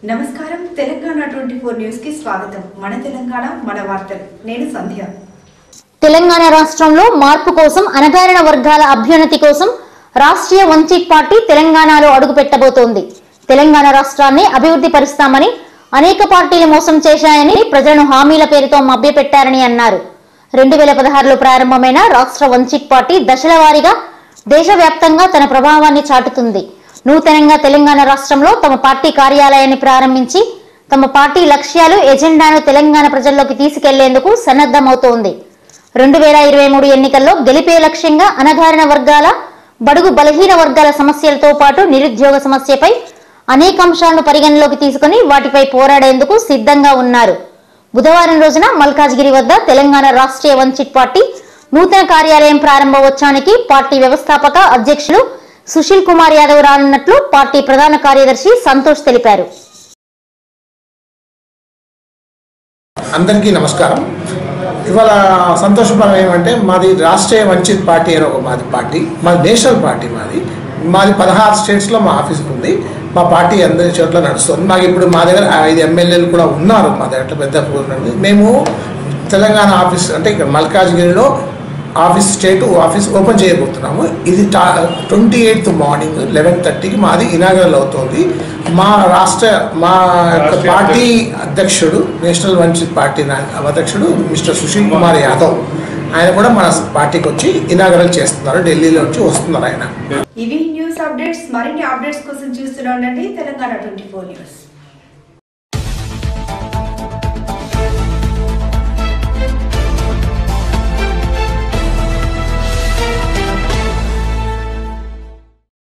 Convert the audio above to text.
నమస్కారం Telangana twenty four news కి స్వాగతం మన తెలంగాణ మన వార్తలు నేను సంధ్య తెలంగాణ రాష్ట్రంలో మార్పు కోసం అణగారిన వర్గాల అభ్యున్నతి కోసం రాష్ట్రీయ వంచిత్ పార్టీ తెలంగాణలో అడుగుపెట్టబోతోంది తెలంగాణ రాష్ట్రాన్ని అభివృద్ధి పరుస్తామని అనేక పార్టీలు మోసం చేశాయని ప్రజలను హామీల పేరుతో మభ్యపెట్టారని అన్నారు రెండు వేల పదహారులో ప్రారంభమైన రాష్ట్ర వంచిత్ పార్టీ దశల వారీగా దేశవ్యాప్తంగా తన ప్రభావాన్ని చాటుతుంది నూతనంగా తెలంగాణ రాష్ట్రంలో తమ పార్టీ కార్యాలయాన్ని ప్రారంభించి తమ పార్టీ లక్ష్యాలు ఎజెండాను తెలంగాణ ప్రజల్లోకి తీసుకెళ్లేందుకు సన్నద్ధమవుతోంది రెండు వేల ఇరవై మూడు ఎన్నికల్లో గెలిపే లక్ష్యంగా అణగారిన వర్గాల బడుగు బలహీన వర్గాల సమస్యలతో పాటు నిరుద్యోగ సమస్యపై అనేక అంశాలను పరిగణలోకి తీసుకుని వాటిపై పోరాడేందుకు సిద్ధంగా ఉన్నారు బుధవారం రోజున మల్కాజ్గిరి వద్ద తెలంగాణ రాష్ట్రీయ వంచిత్ పార్టీ నూతన కార్యాలయం ప్రారంభోత్సవానికి పార్టీ వ్యవస్థాపక అధ్యక్షులు సుశీల్ కుమార్ యాదవ్ రానున్నట్లు పార్టీ ప్రధాన కార్యదర్శి సంతోష్ తెలిపారు అందరికీ నమస్కారం ఇవాళ సంతోషపరం ఏమంటే మాది రాష్ట్రీయ వంచిత్ పార్టీ అని ఒక మాది పార్టీ మాది నేషనల్ పార్టీ మాది మాది పదహారు స్టేట్స్లో మా ఆఫీస్ ఉంది మా పార్టీ అందరి చోట్ల నడుస్తుంది మాకు ఇప్పుడు మా దగ్గర ఐదు ఎమ్మెల్యేలు కూడా ఉన్నారు మా దగ్గర పెద్ద ఉన్నది మేము తెలంగాణ ఆఫీస్ అంటే ఇక్కడ మల్కాజ్గిరిలో ఆఫీస్ స్టేట్ ఆఫీస్ ఓపెన్ చేయబోతున్నాము ఇది టా ట్వంటీ ఎయిత్ మార్నింగ్ లెవెన్ థర్టీకి మాది ఇనాగరల్ అవుతుంది మా రాష్ట్ర మా యొక్క పార్టీ అధ్యక్షుడు నేషనల్ వంచిత్ పార్టీ నా- అధ్యక్షుడు మిస్టర్ సుశీల్ కుమార్ యాదవ్ ఆయన కూడా మన పార్టీకి వచ్చి ఇనాగరల్ చేస్తున్నారు ఢిల్లీలో వచ్చి వస్తున్నారు ఆయన ఇవి న్యూస్ అప్డేట్స్ మరిన్ని అప్డేట్స్ కోసం చూస్తూనే ఉండండి తెలంగాణ ట్వంటీ ఫోర్ న్యూస్